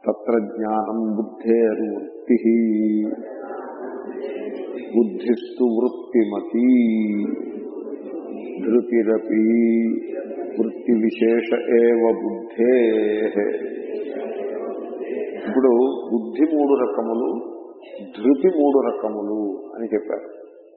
తత్ర జ్ఞానం బుద్ధేర్వృత్తి బుద్ధిస్తు వృత్తిమతి ధృతిరపి వృత్తి విశేష ఏవ బుద్ధే ఇప్పుడు బుద్ధి మూడు రకములు ధృతి మూడు రకములు అని చెప్పారు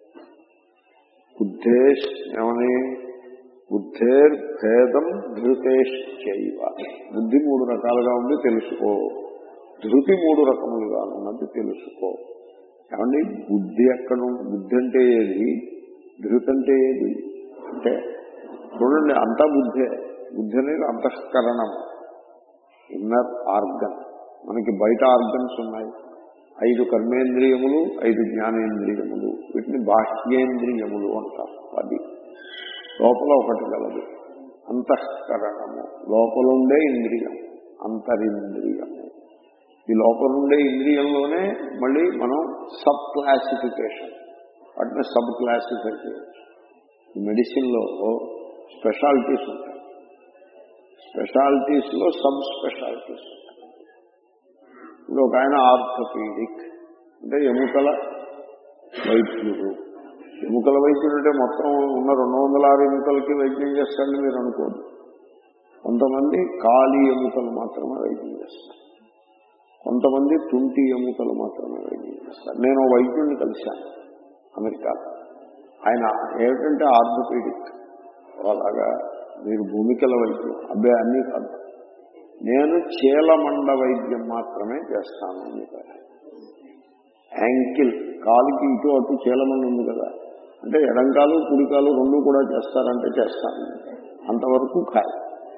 బుద్ధేష్ ఏమని బుద్ధేర్భేదం ధృతేశ్చైవ బుద్ధి మూడు రకాలుగా ఉంది తెలుసుకో ధృతి మూడు రకములుగా ఉన్నది తెలుసుకో ఏమండి బుద్ధి ఎక్కడ ఉం- బుద్ధి అంటే ఏది ధృతి అంటే ఏది అంటే చూడండి అంతా బుద్ధే బుద్ధి అనేది అంతఃకరణం ఇన్నర్ ఆర్గన్ మనకి బయట ఆర్గన్స్ ఉన్నాయి ఐదు కర్మేంద్రియములు ఐదు జ్ఞానేంద్రియములు వీటిని బాహ్యేంద్రియములు అంటారు అది లోపల ఒకటి గలదు అంతఃకరణము లోపలుండే ఇంద్రియం అంతరింద్రియము ఈ లోపలుండే ఇంద్రియంలోనే మళ్ళీ మనం సబ్ క్లాసిఫికేషన్ వాటిని సబ్ క్లాసిఫై చేయొచ్చు ఈ మెడిసిన్లో స్పెషాలిటీస్ ఉంటాయి స్పెషాలిటీస్ లో సబ్ స్పెషాలిటీస్ ఉంటాయి ఇప్పుడు ఒక ఆయన ఆర్థోపీడిక్ అంటే ఎముకల వైద్యుడు ఎముకల వైద్యుడు అంటే మొత్తం ఉన్న రెండు వందల ఆరు ఎముకలకి వైద్యం చేస్తాడని మీరు అనుకోదు కొంతమంది ఖాళీ ఎముకలు మాత్రమే వైద్యం చేస్తారు కొంతమంది తుంటి ఎముకలు మాత్రమే వైద్యం చేస్తారు నేను ఓ వైద్యుడిని కలిశాను అమెరికాలో ఆయన ఏమిటంటే ఆర్థోపీడిక్ అలాగా మీరు భూమికల వైద్యం అబ్బాయి అన్నీ కాదు నేను చీలమండ వైద్యం మాత్రమే చేస్తాను అని చెప్పారు యాంకిల్ కాలుకి ఇటు అటు చీలమండ ఉంది కదా అంటే ఎడంకాలు కుడికాలు రెండు కూడా చేస్తారంటే చేస్తాను అంతవరకు ఖాళీ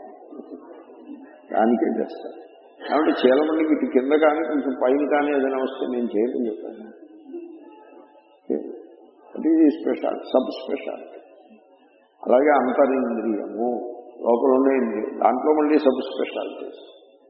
దానికే చేస్తాను కాబట్టి చీలమండికి ఇటు కింద కానీ కొంచెం పైన కానీ ఏదైనా వస్తే నేను చేయదని చెప్పాను అది స్పెషల్ సబ్ స్పెషల్ అలాగే అంతరింద్రియము లోపల ఉండే ఇంద్రియం దాంట్లో మళ్ళీ సబ్ స్పెషాలిటీస్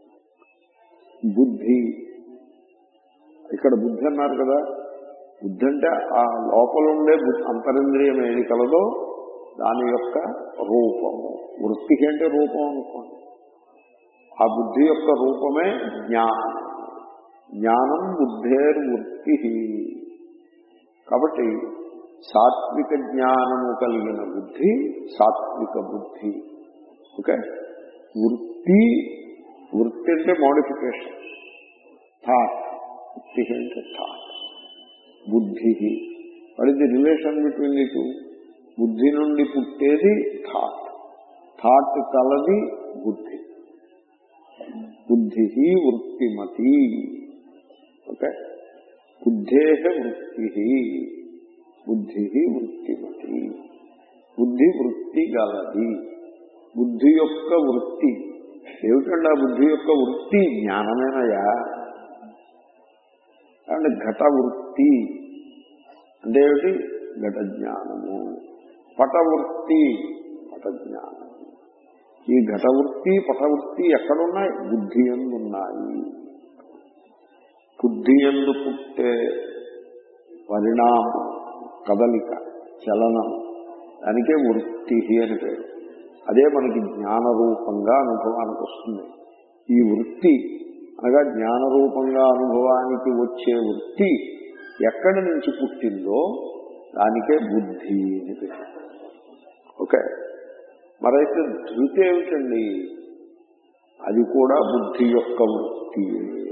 బుద్ధి ఇక్కడ బుద్ధి అన్నారు కదా బుద్ధి అంటే ఆ లోపల ఉండే బు- అంతరింద్రియం ఏది కలదో దాని యొక్క రూపము వృత్తికి అంటే రూపం అనుకోండి ఆ బుద్ధి యొక్క రూపమే జ్ఞానం జ్ఞానం బుద్ధేర్వృత్తి కాబట్టి సాత్విక జ్ఞానము కలిగిన బుద్ధి సాత్విక బుద్ధి ఓకే వృత్తి వృత్తి అంటే మోడిఫికేషన్ థాట్ వృత్తి అంటే థాట్ బుద్ధి what is the relation between the two బుద్ధి నుండి పుట్టేది థాట్ థాట్ కలది బుద్ధి బుద్ధి వృత్తిమతి ఓకే బుద్ధే వృత్తి బుద్ధి వృత్తిమతి బుద్ధి వృత్తి గలది బుద్ధి యొక్క వృత్తి ఏమిటండి ఆ బుద్ధి యొక్క వృత్తి జ్ఞానమేనయా అంటే ఘట వృత్తి అంటే ఏమిటి ఘట జ్ఞానము పటవృత్తి పట జ్ఞానము ఈ ఘటవృత్తి పటవృత్తి ఎక్కడున్నాయి బుద్ధి ఎందు ఉన్నాయి బుద్ధి ఎందు పుట్టే పరిణామం కదలిక చలనం దానికే వృత్తి అని పేరు అదే మనకి జ్ఞాన రూపంగా అనుభవానికి వస్తుంది ఈ వృత్తి అనగా జ్ఞాన రూపంగా అనుభవానికి వచ్చే వృత్తి ఎక్కడి నుంచి పుట్టిందో దానికే బుద్ధి అని పేరు ఓకే మరైతే ధృతి ఏమిటండి అది కూడా బుద్ధి యొక్క వృత్తి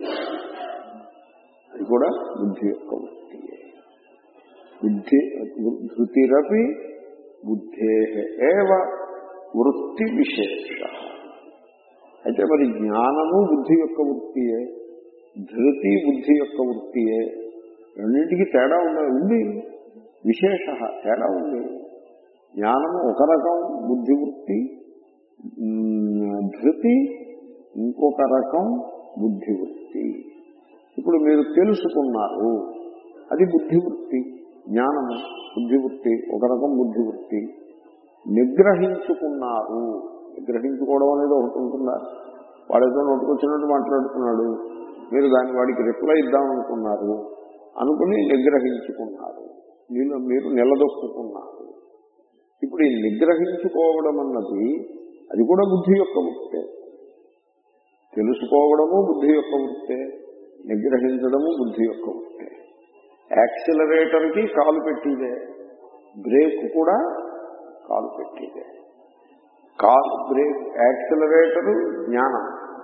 అది కూడా బుద్ధి యొక్క వృత్తి బుద్ధి ధృతిరపి బుద్ధే ఏవ వృత్తి విశేష అయితే మరి జ్ఞానము బుద్ధి యొక్క వృత్తియే ధృతి బుద్ధి యొక్క వృత్తియే రెండింటికి తేడా ఉన్నది ఉంది విశేష తేడా ఉంది జ్ఞానము ఒక రకం బుద్ధి వృత్తి ఉమ్, ధృతి ఇంకొక రకం బుద్ధి వృత్తి ఇప్పుడు మీరు తెలుసుకున్నారు అది బుద్ధి వృత్తి జ్ఞానము బుద్ధి వృత్తి ఒక రకం బుద్ధి వృత్తి నిగ్రహించుకున్నారు నిగ్రహించుకోవడం అనేది ఒకటి ఉంటుందా వాడేదో నోటుకొచ్చినట్టు మాట్లాడుతున్నాడు మీరు దాని వాడికి రిప్లై ఇద్దామనుకున్నారు అనుకుని నిగ్రహించుకున్నారు మీరు మీరు నిలదొక్కుకున్నారు ఇప్పుడు ఈ నిగ్రహించుకోవడం అన్నది అది కూడా బుద్ధి యొక్క ముక్తే తెలుసుకోవడము బుద్ధి యొక్క వృత్తే నిగ్రహించడము బుద్ధి యొక్క వృత్తే యాక్సిలరేటర్ కి కాలు పెట్టిదే బ్రేక్ కూడా కాలు పెట్టిదే కాలు బ్రేక్ యాక్సిలరేటర్ జ్ఞానం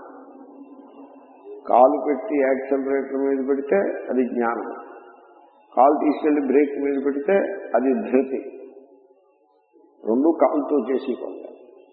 కాలు పెట్టి యాక్సిలరేటర్ మీద పెడితే అది జ్ఞానం కాలు తీసుకెళ్లి బ్రేక్ మీద పెడితే అది ధృతి రెండు కాలుతో చేసి పనులే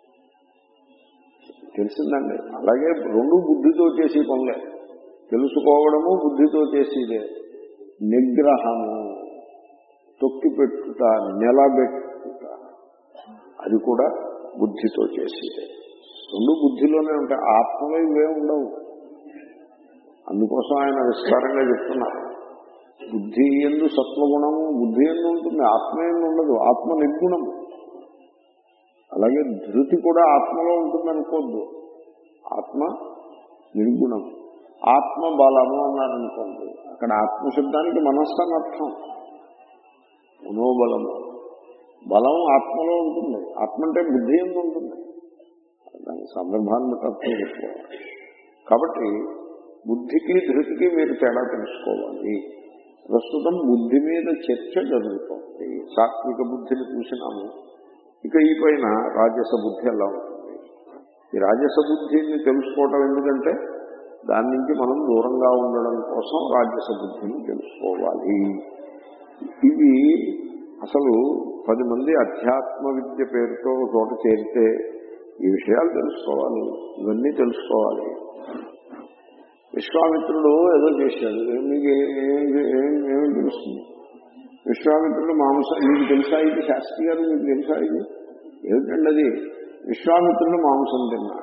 తెలిసిందండి అలాగే రెండు బుద్ధితో చేసి పనులే తెలుసుకోవడము బుద్ధితో చేసేదే నిగ్రహము తొక్కి పెట్టుట నిలబెట్టుట అది కూడా బుద్ధితో చేసేదే రెండు బుద్ధిలోనే ఉంటాయి ఆత్మలో ఇవే ఉండవు అందుకోసం ఆయన విస్తారంగా చెప్తున్నారు బుద్ధి ఎందు సత్వగుణము బుద్ధి ఎందు ఉంటుంది ఆత్మ ఎందు ఉండదు ఆత్మ నిర్గుణము అలాగే ధృతి కూడా ఆత్మలో ఉంటుంది అనుకోద్దు ఆత్మ నిర్గుణం ఆత్మ బలము అన్నారనుకోండి అక్కడ ఆత్మశబ్దానికి మనస్సు అని అర్థం మనోబలము బలం ఆత్మలో ఉంటుంది ఆత్మ అంటే బుద్ధి ఎందు ఉంటుంది దాని సందర్భాన్ని బట్టి అర్థం చేసుకోవాలి కాబట్టి బుద్ధికి ధృతికి మీరు తేడా తెలుసుకోవాలి ప్రస్తుతం బుద్ధి మీద చర్చ జరుగుతుంది సాత్విక బుద్ధిని చూసినాము ఇక ఈ పైన రాజస బుద్ధి ఎలా ఉంటుంది ఈ రాజస బుద్ధిని తెలుసుకోవటం ఎందుకంటే దాని నుంచి మనం దూరంగా ఉండడం కోసం రాజస బుద్ధిని తెలుసుకోవాలి ఇవి అసలు పది మంది అధ్యాత్మ విద్య పేరుతో చోట చేరితే ఈ విషయాలు తెలుసుకోవాలి ఇవన్నీ తెలుసుకోవాలి విశ్వామిత్రుడు ఏదో చేశాడు మీకు ఏమి తెలుస్తుంది విశ్వామిత్రుడు మాంసం మీకు తెలుసా ఇది శాస్త్రి గారు మీకు తెలుసా ఇది ఏమిటండి అది విశ్వామిత్రుడు మాంసం తిన్నాడు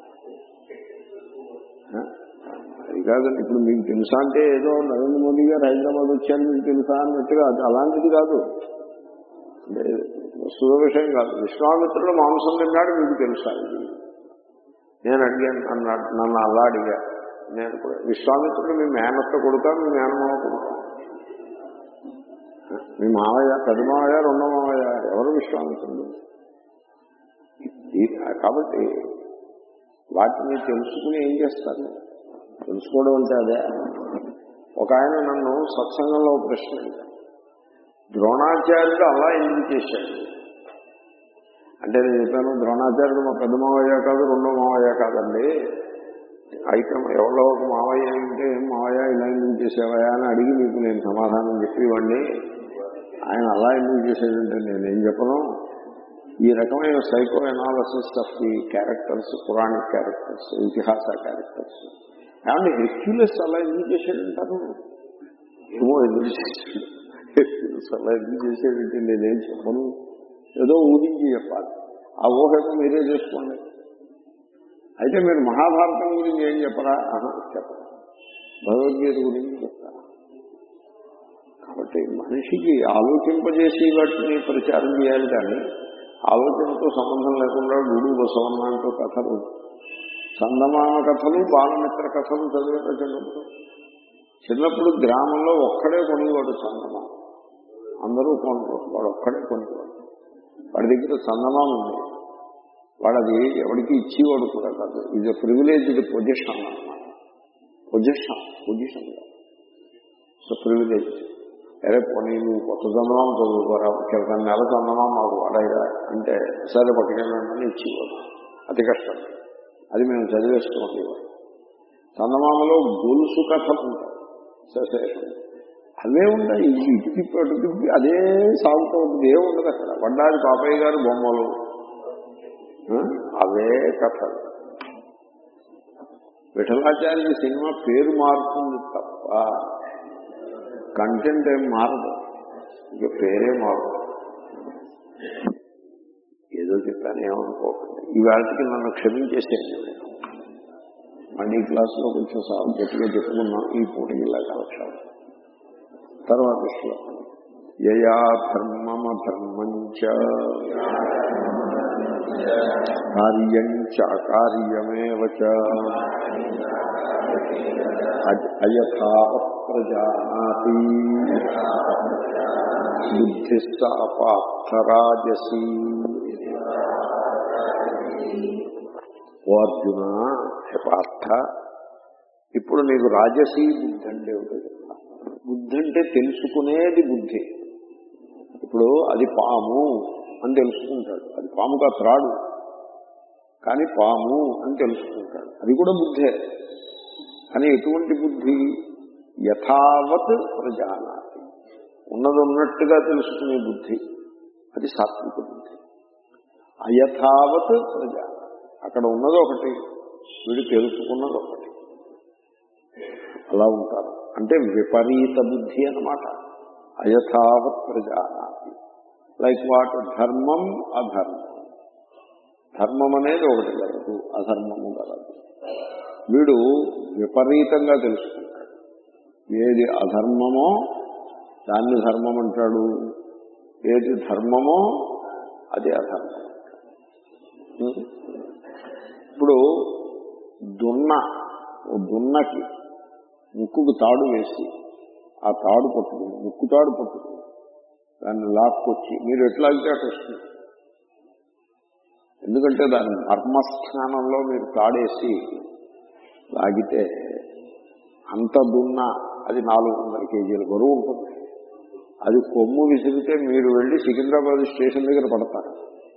అది కాదండి ఇప్పుడు మీకు తెలుసా అంటే ఏదో నరేంద్ర మోదీ గారు హైదరాబాద్ వచ్చారు మీకు తెలుసా అన్నట్టుగా అది అలాంటిది కాదు సుఖ విషయం కాదు విశ్వామిత్రుడు మాంసం తిన్నాడు మీకు తెలుసా ఇది నేను అడిగాను అన్నాడు నన్ను అలా అడిగా నేను కూడా విశ్వామిత్రుడు మీ మేనత్త కొడుతా మీ మేనమావ కొడుతా మీ మావయ్య పెద్ద మావయ్య రెండో మావయ్య ఎవరు విశ్వామిత్రుడు కాబట్టి వాటిని తెలుసుకుని ఏం చేస్తారు తెలుసుకోవడం అంటే అదే ఒక ఆయన నన్ను సత్సంగంలో ప్రశ్న ద్రోణాచార్యుడు అలా ఎందుకు చేశాడు అంటే నేను చెప్పాను ద్రోణాచార్యుడు మా పెద్ద మావయ్య కాదు రెండో మావయ్య కాదండి అయితే ఎవరో ఒక మావయ్య అంటే ఏం మావయ్య ఇలా ఎందుకు చేసేవయ్యా అని అడిగి మీకు నేను సమాధానం చెప్పేవాడిని ఆయన అలా ఎందుకు చేసేదంటే నేనేం చెప్పను ఈ రకమైన psycho analysis of the characters పురాణిక్ క్యారెక్టర్స్ ఇతిహాస క్యారెక్టర్స్ ఏమంటే హెక్యులస్ అలా ఎందుకు చేశాడంటారు ఏమో ఎందుకు చేశాడు హెక్యులస్ అలా ఎందుకు చేసేదంటే నేనేం చెప్పను ఏదో ఊహించి చెప్పాలి ఆ ఊహేమో మీరే చేసుకోండి అయితే మీరు మహాభారతం గురించి ఏం చెప్పరా ఆహా చెప్పరా భగవద్గీత గురించి చెప్తారా కాబట్టి మనిషికి ఆలోచింపజేసి వాటిని ప్రచారం చేయాలి కానీ ఆలోచనతో సంబంధం లేకుండా గుడు బసవన్నంటూ కథలు చందమామ కథలు బాలమిత్ర కథలు చదివారు చిన్నప్పుడు చిన్నప్పుడు గ్రామంలో ఒక్కడే కొనేవాడు చందమామ అందరూ కొనరు వాడు ఒక్కడే కొనేవాడు వాడి దగ్గర చందమామ ఉంది వాడు అది ఎవరికి ఇచ్చేవాడు కూడా కాదు ఇది ప్రివిలేజ్డ్ పొజిషన్ అన్నమాట పొజిషన్ పొజిషన్ సో ప్రివిలేజ్ అరే పోనీ నువ్వు కొత్త చందమామ చదువుకోరా క్రితం నెల చందమామ మాకు వాడయ్యా అంటే సరే పట్టుకెళ్ళండి ఇచ్చేవాడు అతి కష్టం అది మేము చదివేసుకోండి చందమామలో గొలుసు కథలు ఉంటాయి సశేషం అవే ఉంటాయి ఇటుకి పట్టుకి అదే సాగుతూ ఉంటుంది ఏముండదు అక్కడ వడ్డాది పాపయ్య గారు బొమ్మలు అవే కథలు విఠలాచార్య సినిమా పేరు మారుతుంది తప్ప కంటెంట్ ఏం మారదు ఇక పేరే మారదు ఏదో చెప్పాను ఏమనుకోకండి ఈ వేళకి నన్ను క్షమించేసేయండి మళ్ళీ క్లాసులో కొంచెం సాగు గట్టిగా చెప్పుకున్నాం ఈ పూటకి ఇలా కలక్షాలు తర్వాత శ్లోకం యయా ధర్మమధర్మం కార్యం చాకార్యమేవ అయథావ ప్రజానాతి బుద్ధి సాపార్థరాజసి ఓ అర్జున హే పార్థ ఇప్పుడు నీకు రాజసీ బుద్ధి అంటే ఏమిటో చెప్తా బుద్ధి అంటే తెలుసుకునేది బుద్ధి ఇప్పుడు అది పాము అని తెలుసుకుంటాడు అది పాముగా త్రాడు కానీ పాము అని తెలుసుకుంటాడు అది కూడా బుద్ధే కానీ ఎటువంటి బుద్ధి యథావత్ ప్రజానాతి ఉన్నది ఉన్నట్టుగా తెలుసుకునే బుద్ధి అది సాత్విక బుద్ధి అయథావత్ ప్రజా అక్కడ ఉన్నది ఒకటి వీడు తెలుసుకున్నది ఒకటి అలా ఉంటారు అంటే విపరీత బుద్ధి అన్నమాట అయథావత్ ప్రజానాతి లైక్ వాట్ ధర్మం అధర్మం ధర్మం అనేది ఒకటి కలదు అధర్మము కలదు వీడు విపరీతంగా తెలుసుకుంటాడు ఏది అధర్మమో దాన్ని ధర్మం అంటాడు ఏది ధర్మమో అది అధర్మం ఇప్పుడు దున్న ఓ దున్నకి ముక్కుకు తాడు వేసి ఆ తాడు పట్టుకుని ముక్కు తాడు పట్టుకుని దాన్ని లాక్కొచ్చి మీరు ఎట్లా అయితే అటు వస్తుంది ఎందుకంటే దాని ధర్మస్థానంలో మీరు తాడేసి లాగితే అంత దున్న అది నాలుగు వందల కేజీల బరువు ఉంటుంది అది కొమ్ము విసిరితే మీరు వెళ్ళి సికింద్రాబాద్ స్టేషన్ దగ్గర పడతారు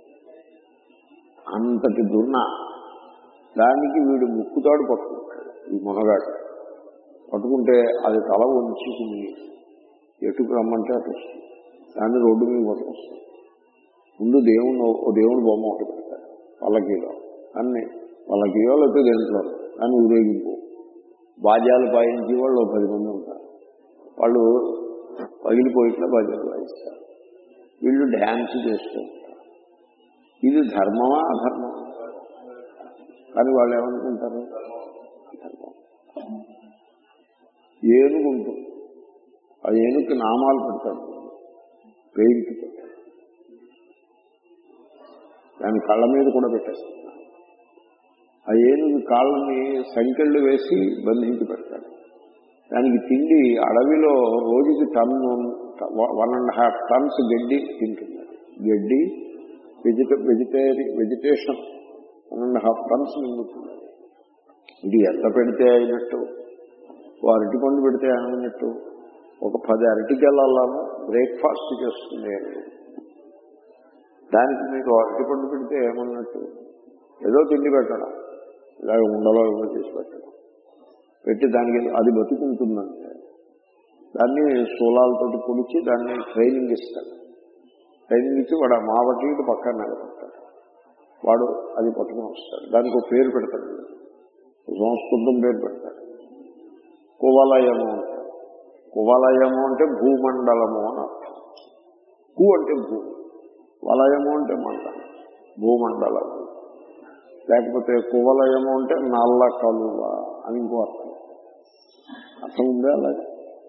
అంతటి దున్న దానికి వీడు ముక్కుతాడు పట్టుకుంటాడు ఈ మొనగాడు పట్టుకుంటే అది తల వంచుకుని ఎటుకు రమ్మంటే అటు వస్తుంది దాన్ని రోడ్డు మీద పట్టుకొస్తుంది ముందు దేవుని ఓ దేవుని బొమ్మ ఒకటి పెడతాడు పల్లకీలో అన్ని పల్లకీలో లేకపోతే దేంట్లో దాన్ని ఊరేగింపు బాజాలు పాయించే వాళ్ళు ఓ పది మంది ఉంటారు వాళ్ళు పగిలిపోయిట్లా బాజాలు వాయిస్తారు వీళ్ళు డ్యాన్స్ చేస్తూ ఉంటారు ఇది ధర్మమా అధర్మమా కానీ వాళ్ళు ఏమనుకుంటారు అధర్మం ఏనుగు ఉంటుంది ఆ ఏనుగుకి నామాలు పెడతాడు పెయింట్ పెడతాడు దాని కళ్ళ మీద కూడా పెట్టేస్తాడు ఆ ఏనుగు కాళ్ళని సంకెళ్ళు వేసి బంధించి పెడతాడు దానికి తిండి అడవిలో రోజుకి ton one and half tons గడ్డి తింటుంది అది. గడ్డి వెజిట వెజిటేరి vegetation one and half tons మింగుతుంది అది. ఇది ఎంత పెడితే అయినట్టు ఓ అరటి పండు పెడితే అయినట్టు ఒక పది అరటికెళ్ళాలను బ్రేక్ఫాస్ట్ చేస్తుంది అని దానికి మీకు అరటి పండు పెడితే ఏమన్నట్టు ఏదో తిండి పెట్టడం ఇలాగ ఉండలో ఏమో చేసి పెట్టడం పెట్టి దానికి అది బతుకుంటుందంటే దాన్ని సోలాలతోటి పొడిచి దాన్ని ట్రైనింగ్ ఇస్తాడు ట్రైనింగ్ ఇచ్చి వాడు ఆ మావటి పక్కన నిలబడతాడు వాడు అది పట్టుకుని వస్తాడు దానికి ఒక పేరు పెడతాడు సంస్కృతం పేరు పెడతాడు కువలయము అంటాడు కువలయము అంటే భూమండలము అని అర్థం కు అంటే భూ వలయము అంటే మండలం భూమండలము లేకపోతే కువలయము అంటే నల్ల కలువ అని ఇంకో అర్థం అర్థం ఉందా అలాగే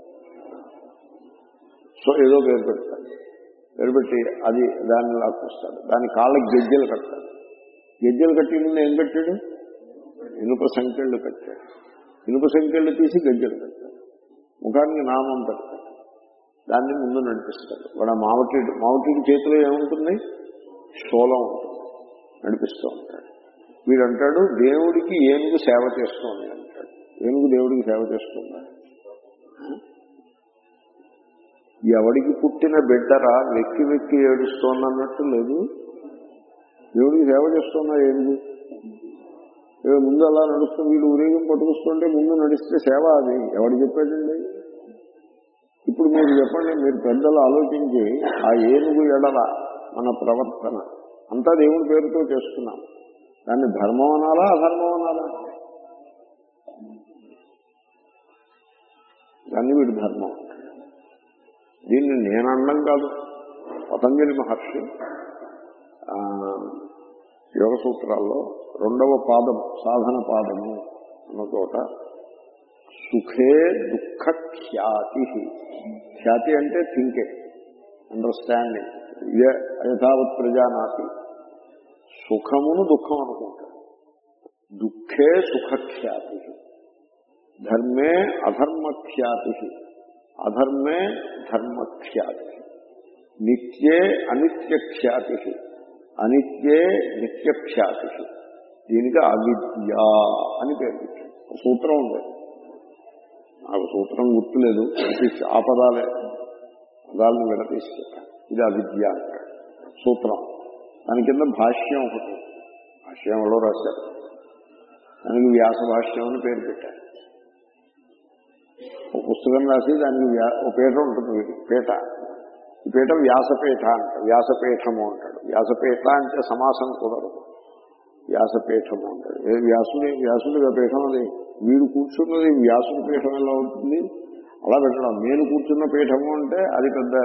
సో ఏదో పేరు పెడతాడు పేరు పెట్టి అది దాన్ని లాక్కొస్తాడు దాని కాళ్ళకి గెజ్జలు కట్టాడు గెజ్జలు కట్టి ముందు ఏం కట్టాడు ఇనుప సంఖ్యలు కట్టాడు ఇనుప సంఖ్యలు తీసి గజ్జలు కట్టాడు ముఖానికి నామం పెడతాడు దాన్ని ముందు నడిపిస్తాడు వాడు ఆ మావటీడు మావటీడి చేతిలో ఏముంటుంది శూలం ఉంటుంది నడిపిస్తూ ఉంటాడు వీడు అంటాడు దేవుడికి ఏనుగు సేవ చేస్తోంది అంటాడు ఏనుగు దేవుడికి సేవ చేస్తుందా ఎవడికి పుట్టిన బిడ్డరా వెక్కి వెక్కి ఏడుస్తోందన్నట్టు లేదు దేవుడికి సేవ చేస్తున్నా ఏనుగు ఏ ముందు అలా నడుస్తూ వీళ్ళు ఊరేగం పట్టుకొస్తుంటే ముందు నడిస్తే సేవ అది ఎవడు చెప్పాడండి ఇప్పుడు మీరు చెప్పండి మీరు పెద్దలు ఆలోచించి ఆ ఏనుగు ఎడల మన ప్రవర్తన అంతా దేవుడి పేరుతో చేస్తున్నాం దాన్ని ధర్మం అనాలా అధర్మం అనాలా దాన్ని వీడి ధర్మం దీన్ని నేను అనడం కాదు పతంజలి మహర్షి ఆ, యోగ సూత్రాల్లో రెండవ పాదం సాధన పాదము అన్న చోట సుఖే దుఃఖ ఖ్యాతి ఖ్యాతి అంటే థింకింగ్ అండర్స్టాండింగ్ ఇదే యథావత్ ప్రజానాతి సుఖమును దుఃఖం అనుకుంటాడు దుఃఖే సుఖఖ్యాతి ధర్మే అధర్మఖ్యాతి అధర్మే ధర్మఖ్యాతి నిత్యే అనిత్యఖ్యాతి అనిత్యే నిత్యఖ్యాతి దీనికి అవిద్య అని పేరు పెట్టాడు ఒక సూత్రం ఉంది నాకు సూత్రం గుర్తులేదు విడిపించి ఆ పదాలే పదాలను విడతీసి పెట్టాను ఇది అవిద్య అంటాడు సూత్రం దాని కింద భాష్యం ఒకటి భాష్యంలో రాశారు దానికి వ్యాస భాష్యం అని పేరు పెట్టారు ఒక పుస్తకం రాసి దానికి వ్యా ఒక పీఠ ఉంటుంది పీఠ ఈ పీఠ వ్యాసపీఠ అంట వ్యాసపీఠము అంటాడు వ్యాసపీఠ అంటే సమాసం కుదరదు వ్యాసపీఠము అంటాడు ఏ వ్యాసుడి వ్యాసుడిగా పీఠం అది వీడు కూర్చున్నది వ్యాసుడి పీఠం ఎలా అవుతుంది అలా పెట్టడం నేను కూర్చున్న పీఠము అంటే అది పెద్ద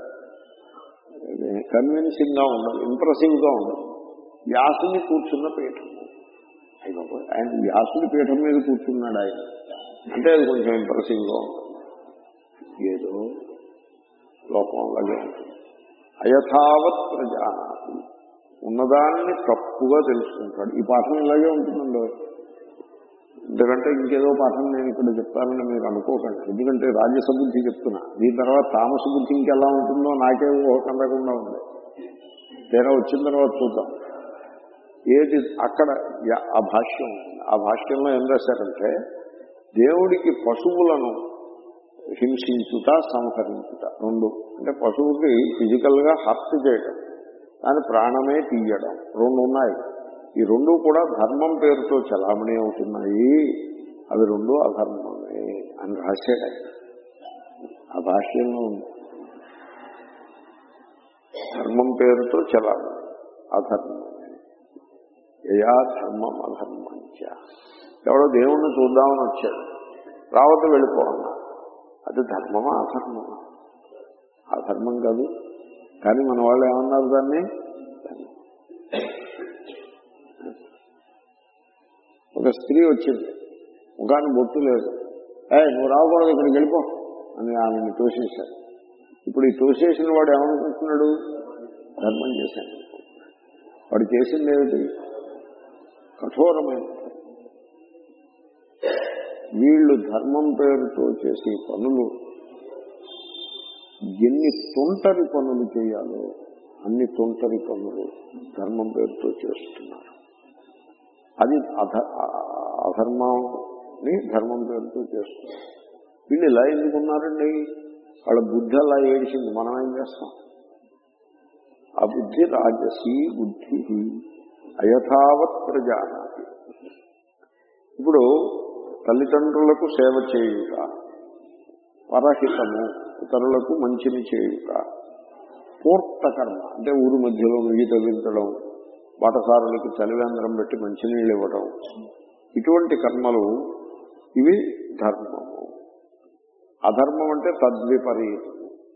కన్విన్సింగ్ గా ఉండదు ఇంప్రెసివ్ గా ఉండదు వ్యాసుని కూర్చున్న పీఠం అయ్యో ఆయన వ్యాసుడి పీఠం మీద కూర్చున్నాడు ఆయన అంటే అది కొంచెం ఇంప్రెసివ్ గా ఉంటుంది ఏదో లోకంలాగే ఉంటుంది అయథావత్ ప్రజానాతి ఉన్నదాన్ని తప్పుగా తెలుసుకుంటాడు ఈ పాఠం ఇలాగే ఉంటుందండి ఎందుకంటే ఇంకేదో పాఠం నేను ఇక్కడ చెప్తానని మీరు అనుకోకండి ఎందుకంటే రాజస బుద్ధి చెప్తున్నా దీని తర్వాత తామస బుద్ధి ఇంకెలా ఉంటుందో నాకే ఊహకందకుండా ఉంది తీరా వచ్చిన తర్వాత చూద్దాం ఏది అక్కడ యా- ఆ భాష్యం ఉంటుంది ఆ భాష్యంలో ఏం రాశారంటే దేవుడికి పశువులను హింసించుట సంహరించుట రెండు అంటే పశువుకి ఫిజికల్ గా హర్ట్ చేయడం దాని ప్రాణమే తీయడం రెండు ఉన్నాయి ఈ రెండు కూడా ధర్మం పేరుతో చలామణి అవుతున్నాయి అవి రెండు అధర్మమే అని రాశాడు ఆయన ఆ భాష్యంలో ఉంది ధర్మం పేరుతో చలామణి అధర్మమే యయా ధర్మం అధర్మంచ ఎవడో దేవుణ్ణి చూద్దామని వచ్చాడు రావద్దు వెళ్ళిపో అన్నా అది ధర్మమా అధర్మమా అధర్మం కాదు కానీ మన వాళ్ళు ఏమన్నారు దాన్ని ఒక స్త్రీ వచ్చింది ముఖాన్ని బొట్టు లేదు ఏ నువ్వు రాకూడదు ఇక్కడికి వెళ్ళిపో అని ఆమెను తోసేశాడు ఇప్పుడు ఈ తోసేసిన వాడు ఏమనుకుంటున్నాడు ధర్మం చేశాను వాడు చేసింది ఏమిటి కఠోరమైన వీళ్ళు ధర్మం పేరుతో చేసే పనులు ఎన్ని తుంటరి పనులు చేయాలో అన్ని తుంటరి పనులు ధర్మం పేరుతో చేస్తున్నారు అది అధ అధర్మాన్ని ధర్మం పేరుతో చేస్తున్నారు వీళ్ళు ఇలా ఎందుకున్నారండి వాళ్ళ బుద్ధి అలా ఏడిచింది మనం ఏం చేస్తాం ఆ బుద్ధి రాజసీ బుద్ధి అయథావత్ ప్రజానాతి ఇప్పుడు తల్లిదండ్రులకు సేవ చేయుట పరహితము ఇతరులకు మంచిని చేయుట పూర్త కర్మ అంటే ఊరి మధ్యలో నుయ్యి తగ్గించడం బాటసారులకి చలివేంద్రం పెట్టి మంచినీళ్ళు ఇవ్వడం ఇటువంటి కర్మలు ఇవి ధర్మము అధర్మం అంటే తద్విపరీతం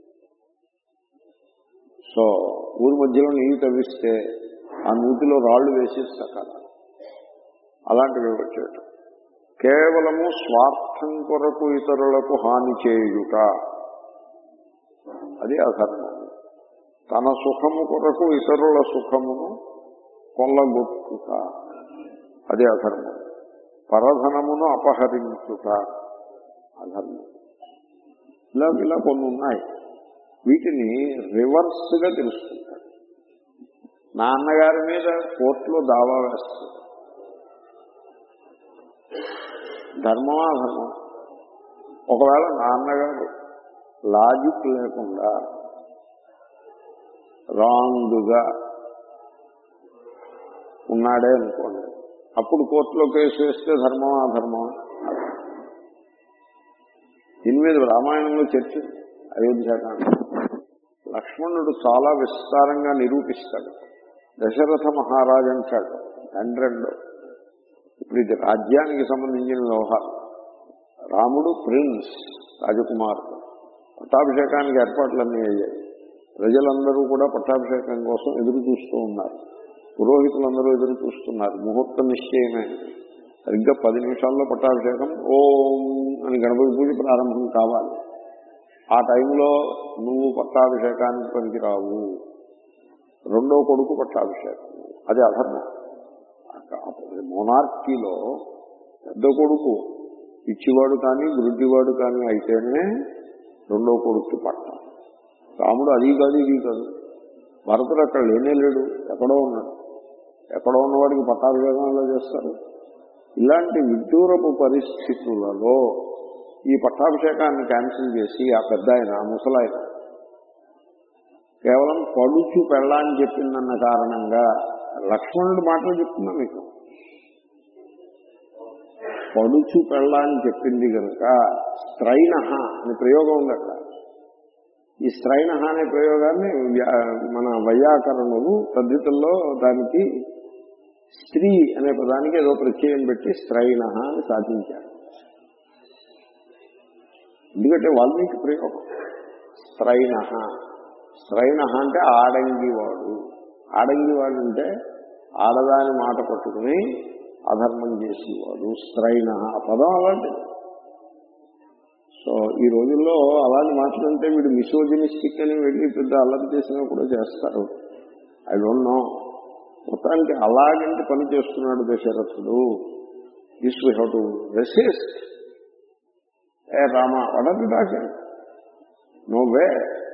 సో ఊరి మధ్యలో నీళ్ళు తవ్విస్తే ఆ నూతిలో రాళ్లు వేసి సకాల అలాంటివి వచ్చేట కేవలము స్వార్థం కొరకు ఇతరులకు హాని చేయుట అది అధర్మము తన సుఖము కొరకు ఇతరుల సుఖమును కొల్లగొట్టుట అది అధర్మం పరధనమును అపహరించుట అధర్మం ఇలా ఇలా కొన్ని ఉన్నాయి వీటిని రివర్స్ గా తెలుసుకుంటాడు నాన్నగారి మీద కోర్టులో దావా వేస్తాడు ధర్మమా ధర్మం ఒకవేళ నాన్నగారు లాజిక్ లేకుండా రాంగ్గా ఉన్నాడే అనుకోండి అప్పుడు కోర్టులో కేసు వేస్తే ధర్మమా అధర్మమా దీని మీద రామాయణంలో చర్చ అయోధ్యాకాండ లక్ష్మణుడు చాలా విస్తారంగా నిరూపిస్తాడు దశరథ మహారాజు అంటాడు తండ్రెండు ఇప్పుడు ఇది రాజ్యానికి సంబంధించిన వ్యవహారం రాముడు ప్రిన్స్ రాజకుమారుడు పట్టాభిషేకానికి ఏర్పాట్లన్నీ అయ్యాయి ప్రజలందరూ కూడా పట్టాభిషేకం కోసం ఎదురు చూస్తూ ఉన్నారు పురోహితులందరూ ఎదురు చూస్తున్నారు ముహూర్తం నిశ్చయమైనది సరిగ్గా పది నిమిషాల్లో పట్టాభిషేకం ఓం అని గణపతి పూజ ప్రారంభం కావాలి ఆ టైంలో నువ్వు పట్టాభిషేకానికి పనికిరావు రెండో కొడుకు పట్టాభిషేకం అది అధర్మం మోనార్కీలో పెద్ద కొడుకు ఇచ్చివాడు కానీ గురుద్దివాడు కానీ అయితేనే రెండో కొడుకు పట్టం రాముడు అది కాదు ఇది కాదు భరతుడు అక్కడ లేనే లేడు ఎక్కడో ఉన్నాడు ఎక్కడో ఉన్నవాడికి పట్టాభిషేకంలో చేస్తారు ఇలాంటి విడ్డూరపు పరిస్థితులలో ఈ పట్టాభిషేకాన్ని క్యాన్సిల్ చేసి ఆ పెద్ద ఆయన ఆ ముసలాయన కేవలం పడుచు పెళ్ళాన్ని చెప్పిందన్న కారణంగా లక్ష్మణుడి మాటలు చెప్తున్నా మీకు పడుచు పెళ్ళాన్ని చెప్పింది కనుక స్త్రైణ అనే ప్రయోగం ఉంది అక్కడ ఈ స్త్రైణ అనే ప్రయోగాన్ని వ్యా- మన వైయాకరణులు పద్ధతుల్లో దానికి స్త్రీ అనే పదానికి ఏదో ప్రత్యయం పెట్టి స్త్రైణ అని సాధించారు ఎందుకంటే వాల్మీకి ప్రయోగం స్త్రైణ స్త్రైణ అంటే ఆడంగివాడు ఆడంగివాడు అంటే ఆడదాని మాట పట్టుకుని అధర్మం చేసేవాడు స్త్రైణ ఆ పదం అలాంటిది సో ఈ రోజుల్లో అలాంటి మాట్లాడితే వీడు మిసోజనిస్టిక్ అని వెళ్ళి పెద్ద అల్లరి చేసినా కూడా చేస్తారు ఐ డోంట్ నో మొత్తానికి అలాగంటే పని చేస్తున్నాడు దశరథుడు this we how to resist a Rama వడది doctor no way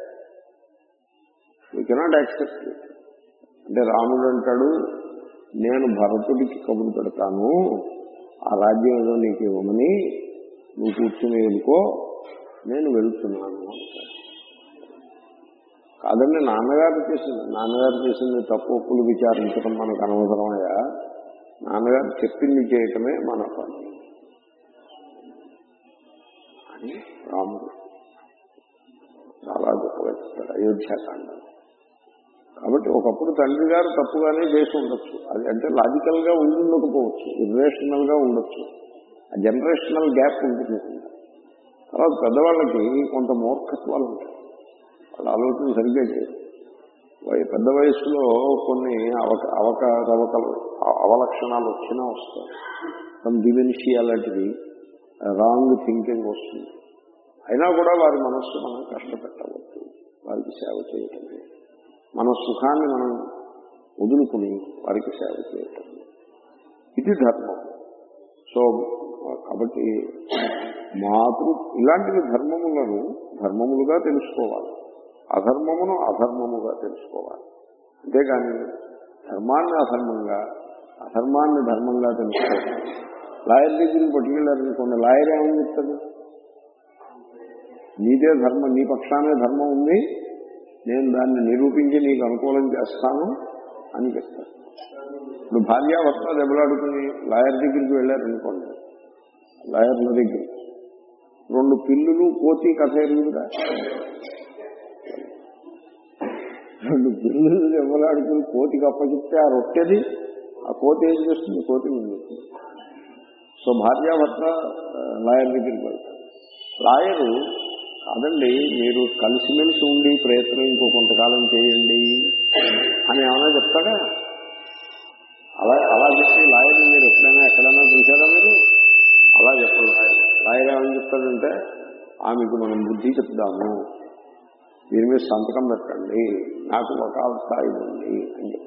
we cannot accept it అంటే రాముడు అంటాడు నేను భరతుడికి కబురు పెడతాను ఆ రాజ్యం ఏదో నీకు ఇవ్వమని నువ్వు కూర్చుని వెళ్ళుకో నేను వెళ్తున్నాను అంటాడు కాదండి నాన్నగారు చేసింది నాన్నగారు చేసింది తప్పు ఒప్పులు విచారించడం మనకు అనవసరమయ్యా నాన్నగారు చెప్పింది చేయటమే మన పని అని రాముడు చాలా గొప్పగా చెప్తాడు అయోధ్యాకాండం కాబట్టి ఒకప్పుడు తండ్రి గారు తప్పుగానే చేసి ఉండొచ్చు అది అంటే లాజికల్ గా ఉండి ఉండకపోవచ్చు ఇర్రేషనల్ గా ఉండొచ్చు ఆ జనరేషనల్ గ్యాప్ ఉంటుంది తర్వాత పెద్దవాళ్ళకి కొంత మూర్ఖత్వాలు ఉంటాయి వాళ్ళ ఆలోచన సరిగ్గా చేయరు వయ- పెద్ద వయసులో కొన్ని అవక అవకతవకలు అ- అవలక్షణాలు వచ్చినా వస్తాయి సమ్ డిమెన్షియా లాంటిది రాంగ్ థింకింగ్ వస్తుంది అయినా కూడా వారి మనస్సు మనం కష్టపెట్టవద్దు వారికి సేవ చేయటమే మన సుఖాన్ని మనం వదులుకుని వారికి సేవ చేయటం ఇది ధర్మం సో కాబట్టి మాతృ ఇలాంటివి ధర్మములను ధర్మములుగా తెలుసుకోవాలి అధర్మమును అధర్మముగా తెలుసుకోవాలి అంతేగాని ధర్మాన్ని అధర్మంగా అధర్మాన్ని ధర్మంగా తెలుసుకోవాలి లాయర్ దగ్గరికి పట్టుకెళ్ళారనుకోండి లాయర్ ఏమని చెప్తాడు నీదే ధర్మం నీ పక్షానే ధర్మం ఉంది నేను దాన్ని నిరూపించి నీకు అనుకూలం చేస్తాను అని చెప్తాను ఇప్పుడు భార్యాభర్త దెబ్బలాడుకుని లాయర్ దగ్గరికి వెళ్ళారనుకోండి లాయర్ల దగ్గర రెండు పిల్లులు కోతి కథ ఎరుగుదా రెండు పిల్లులు దెబ్బలాడుకుని కోతికి అప్పచెప్తే ఆ రొట్టెది ఆ కోతి ఏం చేస్తుంది కోతి మింగుతుంది సో భార్యాభర్త ఆ, లాయర్ దగ్గరికి వెళ్తారు లాయరు కాదండి మీరు కలిసిమెలిసి ఉండి ప్రయత్నం ఇంకో కొంతకాలం చేయండి అని ఏమైనా చెప్తాడా అలా అలా చెప్పి లాయర్ మీరు ఎప్పుడైనా ఎక్కడైనా చూసారా మీరు అలా చెప్పడు లాయర్ లాయర్ ఏమని చెప్తాడంటే ఆమెకు మనం బుద్ధి చెప్తాము దీని మీద సంతకం పెట్టండి నాకు వకాల స్థాయి ఉంది అని చెప్తాడు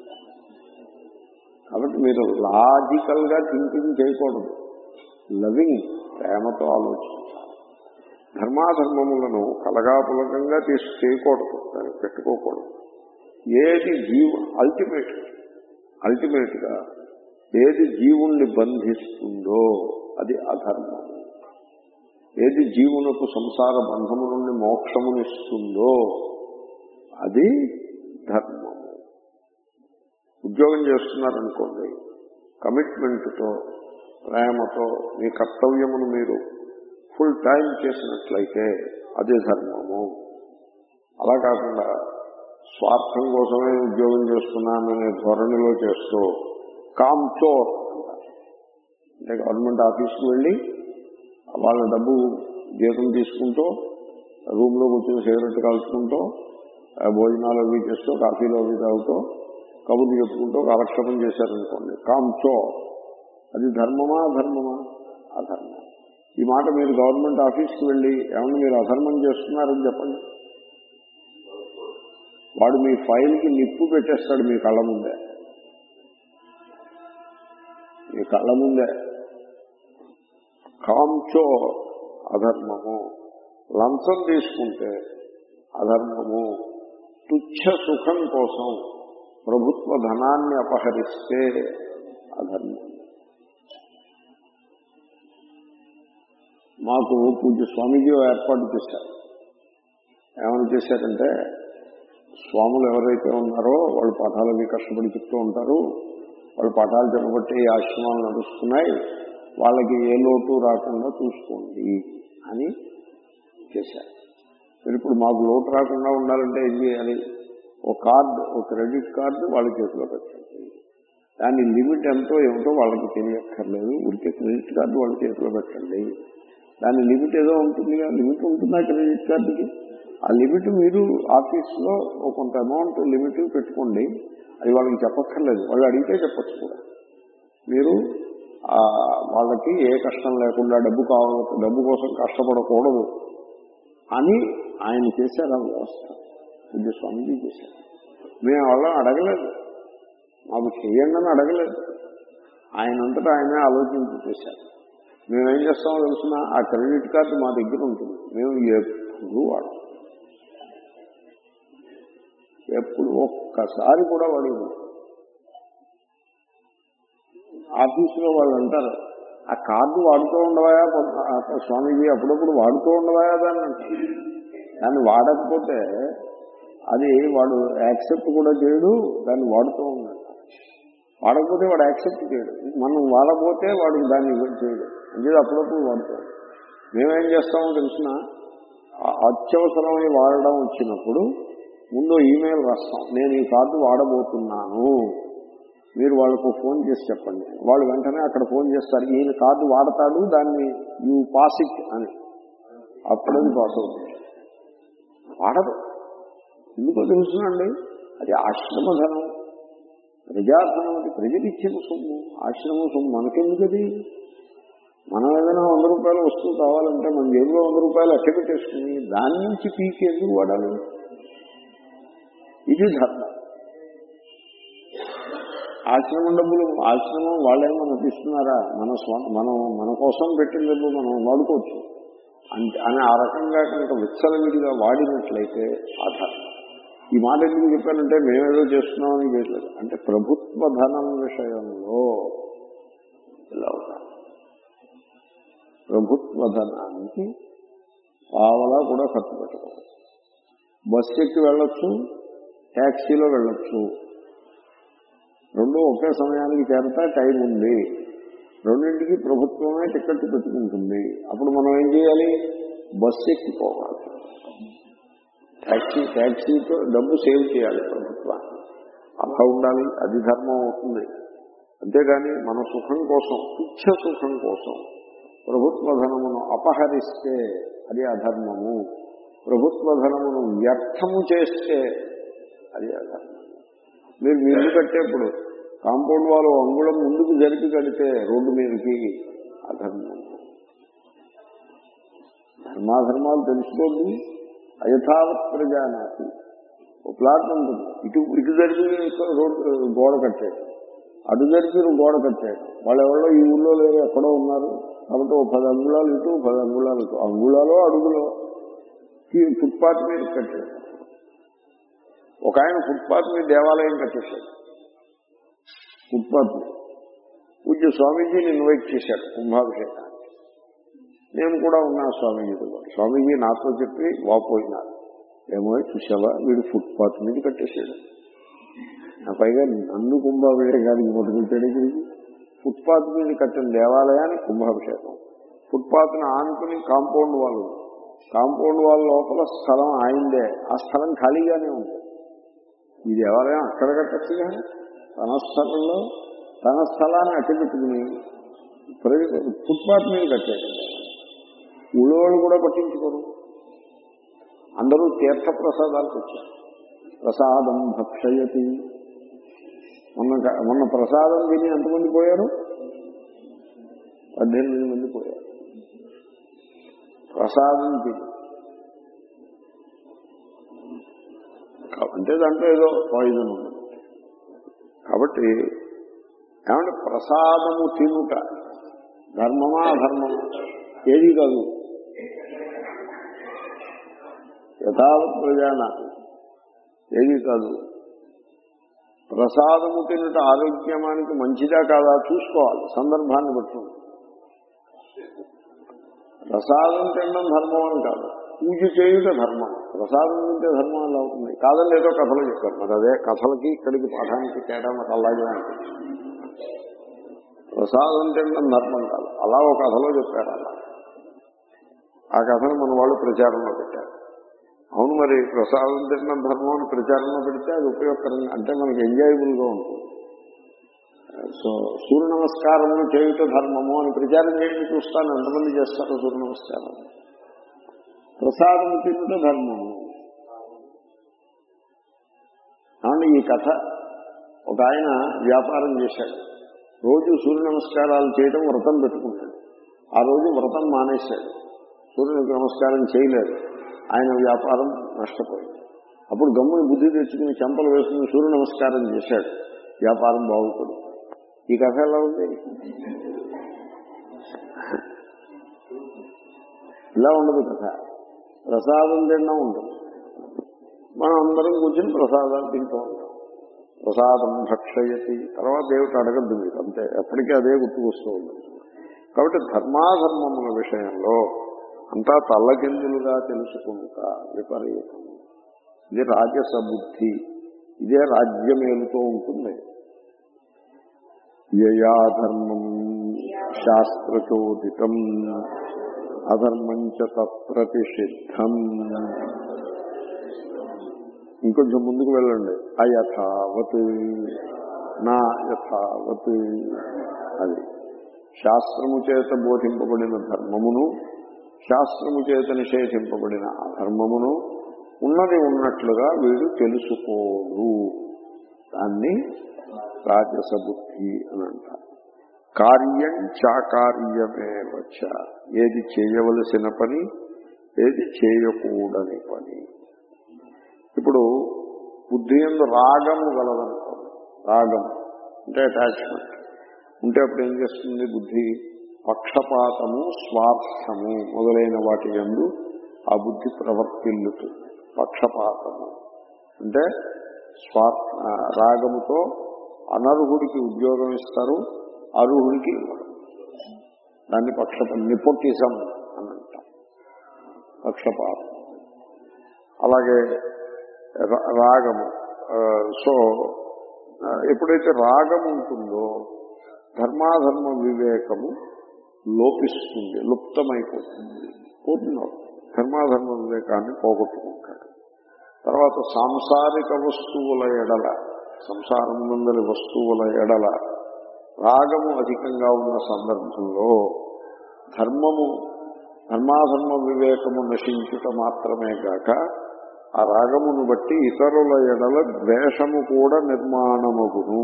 కాబట్టి మీరు లాజికల్ గా థింకింగ్ చేయకూడదు లవింగ్ ప్రేమతో ఆలోచించాలి ధర్మాధర్మములను కలగాపులకంగా తీసి చేయకూడదు దాన్ని పెట్టుకోకూడదు ఏది జీవ అల్టిమేట్ అల్టిమేట్ గా ఏది జీవుణ్ణి బంధిస్తుందో అది అధర్మము ఏది జీవునకు సంసార బంధము నుండి మోక్షమునిస్తుందో అది ధర్మము ఉద్యోగం చేస్తున్నారనుకోండి కమిట్మెంట్తో ప్రేమతో మీ కర్తవ్యమును మీరు ఫుల్ టైం చేసినట్లయితే అది ధర్మము అలా కాకుండా స్వార్థం కోసమే ఉద్యోగం చేస్తున్నాననే ధోరణిలో చేస్తూ కామ్చోర్ అంటారు. అంటే గవర్నమెంట్ ఆఫీస్కి వెళ్ళి వాళ్ళ డబ్బు జీతం తీసుకుంటూ రూమ్లో కూర్చొని సిగరెట్ కాల్చుకుంటూ ఆ భోజనాలు అవి చేస్తూ కాఫీలు అవి తాగుతూ కబుర్లు చెప్పుకుంటూ కాలక్షేపం చేశారనుకోండి కామ్చో అది ధర్మమా అధర్మమా అధర్మం ఈ మాట మీరు గవర్నమెంట్ ఆఫీస్కి వెళ్ళి ఏమన్నా మీరు అధర్మం చేస్తున్నారని చెప్పండి వాడు మీ ఫైల్కి నిప్పు పెట్టేస్తాడు మీ కళ్ళ ముందే మీ కళ్ళ ముందే కాంచో అధర్మము లంచం తీసుకుంటే అధర్మము తుచ్చ సుఖం కోసం ప్రభుత్వ ధనాన్ని అపహరిస్తే అధర్మం మాకు పూజ్య స్వామీజీ ఏర్పాటు చేశారు ఏమని చేశారంటే స్వాములు ఎవరైతే ఉన్నారో వాళ్ళు పాఠాలు అవి కష్టపడి చెప్తూ ఉంటారు వాళ్ళు పాఠాలు చెప్పబట్టి ఈ ఆశ్రమాలు నడుస్తున్నాయి వాళ్ళకి ఏ లోటు రాకుండా చూసుకోండి అని చేశారు మీరు ఇప్పుడు మాకు లోటు రాకుండా ఉండాలంటే ఏం చేయాలి ఒక కార్డు ఒక క్రెడిట్ కార్డు వాళ్ళ చేతిలో పెట్టండి దాని లిమిట్ ఎంతో ఏమిటో వాళ్ళకి తెలియక్కర్లేదు ఉరికే క్రెడిట్ కార్డు వాళ్ళ చేతిలో పెట్టండి దాని లిమిట్ ఏదో ఉంటుందిగా లిమిట్ ఉంటుందా క్రెడిట్ కార్డుకి ఆ లిమిట్ మీరు ఆఫీస్లో కొంత అమౌంట్ లిమిట్ పెట్టుకోండి అది వాళ్ళకి చెప్పక్కర్లేదు వాళ్ళు అడిగితే చెప్పచ్చు కూడా మీరు ఆ, వాళ్ళకి ఏ కష్టం లేకుండా డబ్బు కావాలి డబ్బు కోసం కష్టపడకూడదు అని ఆయన చేశారు ఆ వ్యవస్థ పూజ్య స్వామీజీ చేశారు మేము వాళ్ళ అడగలేదు మాకు చేయండి అని అడగలేదు ఆయనంతటా ఆయనే ఆలోచించి చేశారు మేమేం చేస్తామో తెలిసిన ఆ క్రెడిట్ కార్డు మా దగ్గర ఉంటుంది మేము ఎప్పుడు వాడతాం ఎప్పుడు ఒక్కసారి కూడా వాడేది ఆఫీసులో వాళ్ళు అంటారు ఆ కార్డు వాడుతూ ఉండవా స్వామీజీ అప్పుడప్పుడు వాడుతూ ఉండవా దాన్ని అంటారు దాన్ని వాడకపోతే అది వాడు యాక్సెప్ట్ కూడా చేయడు దాన్ని వాడుతూ ఉన్నాడు వాడకపోతే వాడు యాక్సెప్ట్ చేయడు మనం వాడకపోతే వాడు దాన్ని ఇవ్వడు చేయడు అంటే అప్పుడప్పుడు వాడుతాడు మేమేం చేస్తామో తెలిసిన అత్యవసరమై వాడడం వచ్చినప్పుడు ముందు ఈమెయిల్ రాస్తాం నేను ఈ కార్డు వాడబోతున్నాను మీరు వాళ్ళకు ఫోన్ చేసి చెప్పండి వాళ్ళు వెంటనే అక్కడ ఫోన్ చేస్తారు ఈయన కార్డు వాడతాడు దాన్ని యూ పాస్ ఇట్ అని అప్పుడది పాస్ అవుతుంది వాడదు ఎందుకో తెలుసునండి అది ఆశ్రమ ధనం ప్రజాధనం అది ప్రజలు ఇచ్చిన సొమ్ము ఆశ్రమ సొమ్ము మనకెందుకు అది మనం ఏదైనా వంద రూపాయల వస్తువు కావాలంటే మన జేబులో వంద రూపాయలు అట్ట పెట్టేసుకుని దాని నుంచి పీకి ఎందుకు వాడాలి ఇది ధర్మం ఆశ్రమం డబ్బులు ఆశ్రమం వాళ్ళేమో మనకి ఇస్తున్నారా మన స్వ మనం మన కోసం పెట్టిన డబ్బు మనం వాడుకోవచ్చు అంటే అని ఆ రకంగా కనుక విచ్చలవిడిగా వాడినట్లయితే ఆధారం ఈ మాట ఎందుకు చెప్పానంటే మేమేదో చేస్తున్నామని చేయలేదు అంటే ప్రభుత్వ ధనం విషయంలో ఇలా ఉంటాం ప్రభుత్వ ధనానికి పావలా కూడా ఖర్చు పెట్టుకోవచ్చు బస్సు ఎక్కి వెళ్ళొచ్చు ట్యాక్సీలో వెళ్ళొచ్చు రెండు ఒకే సమయానికి చేరతా టైం ఉంది రెండింటికి ప్రభుత్వమే టికెట్ పెట్టుకుంటుంది అప్పుడు మనం ఏం చేయాలి బస్సు ఎక్కిపోవాలి ట్యాక్సీ ట్యాక్సీతో డబ్బు సేవ్ చేయాలి ప్రభుత్వాన్ని అలా ఉండాలి అది ధర్మం అవుతుంది అంతేగాని మన సుఖం కోసం తుచ్చ సుఖం కోసం ప్రభుత్వ ధనమును అపహరిస్తే అది అధర్మము ప్రభుత్వ ధనమును వ్యర్థము చేస్తే అది అధర్మం మీరు మీ ఇల్లు కట్టేప్పుడు కాంపౌండ్ వాళ్ళు అంగుళం ముందుకు జరిపి కడితే రోడ్డు మీదకి అధర్మం ధర్మాధర్మాలు తెలుసుకోండి అయథావత్ ప్రజానాతి ఓ ప్లాట్ ఉంటుంది ఇటు ఇటు జరిపి రోడ్డు గోడ కట్టాడు అటు జరిపి గోడ కట్టాడు వాళ్ళు ఎవరో ఈ ఊళ్ళో లేరు ఎక్కడో ఉన్నారు కాబట్టి ఓ పది అంగుళాలు ఇటు పది అంగుళాలు ఇటు అంగుళాలో అడుగులో ఈ ఫుట్పాత్ మీద కట్టాడు ఒక ఆయన ఫుట్పాత్ మీద దేవాలయం కట్టేశాడు ఫుట్పాత్ మీద పూజ్య స్వామీజీని ఇన్వైట్ చేశాడు కుంభాభిషేకానికి నేను కూడా ఉన్నా స్వామీజీతో పాటు స్వామీజీ నాతో చెప్పి వాపోయినారు ఏమో చూసావా వీడు ఫుట్పాత్ మీద కట్టేశాడు నా పైగా నన్ను కుంభాభిషేకానికి పట్టుకుంటాడు ఇక్కడికి ఫుట్పాత్ మీద కట్టిన దేవాలయానికి కుంభాభిషేకం ఫుట్పాత్ను ఆనుకుని కాంపౌండ్ వాళ్ళు కాంపౌండ్ వాళ్ళ లోపల స్థలం ఆయిందే ఆ స్థలం ఖాళీగానే ఉంది ఈ దేవాలయం అక్కడ కట్టచ్చుగా తన స్థలంలో తన స్థలాన్ని అట్టబెట్టుకుని ఫుట్పాత్ మీద కట్టాడు ఊళ్ళో వాళ్ళు కూడా పట్టించుకోరు అందరూ తీర్థ ప్రసాదాలకు వచ్చారు ప్రసాదం భక్షయతి మొన్న మొన్న ప్రసాదం తిని ఎంతమంది పోయారు పద్దెనిమిది మంది పోయారు ప్రసాదం తిని అంటే దాంట్లో ఏదో పాయిజన్ ఉంది కాబట్టి ఏమంటే ప్రసాదము తినుట ధర్మమా అధర్మమా ఏది కాదు యథావత్ ప్రజాన ఏది కాదు ప్రసాదము తినట ఆరోగ్యమానికి మంచిదా కాదా చూసుకోవాలి సందర్భాన్ని బట్టి ప్రసాదం తినడం ధర్మం అని కాదు పూజ చేయుట ధర్మం ప్రసాదం తింటే ధర్మం ఎలా అవుతుంది కాదని ఏదో కథలు చెప్పారు మరి అదే కథలకి ఇక్కడికి పాఠానికి తేడా మరి అలాగే ఉంటుంది ప్రసాదం తినడం ధర్మం కాదు అలా ఒక కథలో చెప్పారు అలా ఆ కథను మన వాళ్ళు ప్రచారంలో పెట్టారు అవును మరి ప్రసాదం తినడం ధర్మం అని ప్రచారంలో పెడితే అది ఉపయోగకరంగా అంటే మనకి ఎంజాయబుల్ గా ఉంటుంది సో సూర్య నమస్కారములు చేయుట ధర్మము అని ప్రచారం చేయండి చూస్తాను ఎంతమంది చేస్తారు సూర్య నమస్కారం ప్రసాదం తినుట ధర్మము అవును ఈ కథ ఒక ఆయన వ్యాపారం చేశాడు రోజు సూర్య నమస్కారాలు చేయడం వ్రతం పెట్టుకుంటాడు ఆ రోజు వ్రతం మానేశాడు సూర్యునికి నమస్కారం చేయలేదు ఆయన వ్యాపారం నష్టపోయింది అప్పుడు గమ్ముని బుద్ధి తెచ్చుకుని చెంపలు వేసుకుని సూర్య నమస్కారం చేశాడు వ్యాపారం బాగుపడు ఈ కథ ఎలా ఉంది ఇలా ఉండదు కథ ప్రసాదం తినడం ఉండదు మనం అందరం కూర్చొని ప్రసాదాలు తింటూ ఉంటాం ప్రసాదం భక్షయతి తర్వాత దేవుడు అడగద్దు మీరు అంతే ఎప్పటికీ అదే గుర్తుకొస్తూ ఉంటుంది కాబట్టి ధర్మాధర్మముల విషయంలో అంతా తల్లకిందులుగా తెలుసుకుంటా విపరీతం ఇది రాజస బుద్ధి ఇదే రాజ్యమేలుతో ఉంటుంది యయాధర్మం శాస్త్రచోదితం అధర్మం చ తత్ప్రతిషిద్ధం ఇంకొంచెం ముందుకు వెళ్ళండి అయథావత్ నా యథావత్ అది శాస్త్రము చేత బోధింపబడిన ధర్మమును శాస్త్రము చేత నిషేధింపబడిన అధర్మమును ఉన్నది ఉన్నట్లుగా వీడు తెలుసుకోడు దాన్ని రాజస బుద్ధి అని అంటారు కార్యం చాకార్యమే వచ్చ ఏది చేయవలసిన పని ఏది చేయకూడని పని ఇప్పుడు బుద్ధి ఎందు రాగము గలదనుకో రాగం అంటే అటాచ్మెంట్ ఉంటే అప్పుడు ఏం చేస్తుంది బుద్ధి పక్షపాతము స్వార్థము మొదలైన వాటి ఎందు ఆ బుద్ధి ప్రవర్తిల్లుతుంది పక్షపాతము అంటే స్వార్థ రాగముతో అనర్హుడికి ఉద్యోగం ఇస్తారు అర్హుడికి ఇవ్వరు దాన్ని పక్షప నిపోటిజం అని అంటాం పక్షపాతం అలాగే రా- రాగము ఆ, సో ఆ, ఎప్పుడైతే రాగం ఉంటుందో ధర్మాధర్మ వివేకము లోపిస్తుంది లుప్తమైపోతుంది పోతుంది ధర్మాధర్మ వివేకాన్ని పోగొట్టుకుంటాడు తర్వాత సాంసారిక వస్తువుల ఎడల సంసారం ముందరి వస్తువుల ఎడల రాగము అధికంగా ఉన్న సందర్భంలో ధర్మము ధర్మాధర్మ వివేకము నశించుట మాత్రమే గాక ఆ రాగమును బట్టి ఇతరుల ఎడల ద్వేషము కూడా నిర్మాణమగును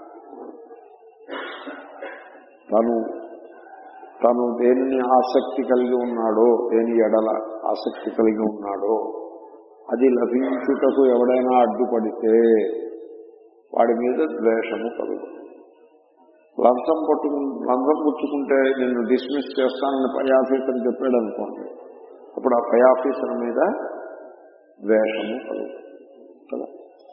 తను తను దేనిని ఆసక్తి కలిగి ఉన్నాడో దేని ఎడల ఆసక్తి కలిగి ఉన్నాడో అది లభించుటకు ఎవడైనా అడ్డుపడితే వాడి మీద ద్వేషము కలుగుతుంది లంచం పట్టుకు లంచం పుచ్చుకుంటే నిన్ను డిస్మిస్ చేస్తానని పై ఆఫీసర్ చెప్పాడు అనుకోండి అప్పుడు ఆ పై ఆఫీసర్ మీద ద్వేషము కలుగుతుంది కదా